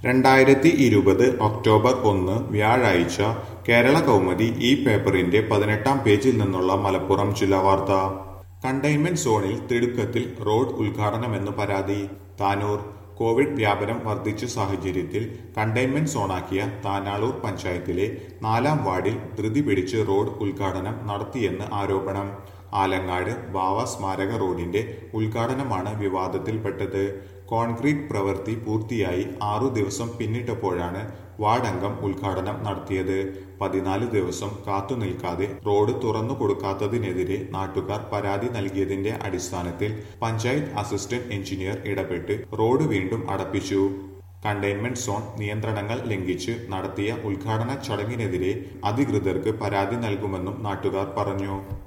രണ്ടായിരത്തി ഇരുപത് ഒക്ടോബർ ഒന്ന് വ്യാഴാഴ്ച കേരള കൗമുദി ഈ പേപ്പറിന്റെ പതിനെട്ടാം പേജിൽ നിന്നുള്ള മലപ്പുറം ജില്ലാ വാർത്ത കണ്ടെയ്ൻമെന്റ് സോണിൽ തിടുക്കത്തിൽ റോഡ് ഉദ്ഘാടനമെന്ന് പരാതി താനൂർ കോവിഡ് വ്യാപനം വർദ്ധിച്ച സാഹചര്യത്തിൽ കണ്ടെയ്ൻമെന്റ് സോണാക്കിയ താനാളൂർ പഞ്ചായത്തിലെ നാലാം വാർഡിൽ ധൃതി പിടിച്ച് റോഡ് ഉദ്ഘാടനം നടത്തിയെന്ന് ആരോപണം ആലങ്ങാട് ബാവ സ്മാരക റോഡിന്റെ ഉദ്ഘാടനമാണ് വിവാദത്തിൽപ്പെട്ടത് കോൺക്രീറ്റ് പ്രവൃത്തി പൂർത്തിയായി ആറു ദിവസം പിന്നിട്ടപ്പോഴാണ് വാർഡംഗം ഉദ്ഘാടനം നടത്തിയത് പതിനാല് ദിവസം കാത്തുനിൽക്കാതെ റോഡ് തുറന്നു കൊടുക്കാത്തതിനെതിരെ നാട്ടുകാർ പരാതി നൽകിയതിന്റെ അടിസ്ഥാനത്തിൽ പഞ്ചായത്ത് അസിസ്റ്റന്റ് എഞ്ചിനീയർ ഇടപെട്ട് റോഡ് വീണ്ടും അടപ്പിച്ചു കണ്ടെയ്ൻമെന്റ് സോൺ നിയന്ത്രണങ്ങൾ ലംഘിച്ച് നടത്തിയ ഉദ്ഘാടന ചടങ്ങിനെതിരെ അധികൃതർക്ക് പരാതി നൽകുമെന്നും നാട്ടുകാർ പറഞ്ഞു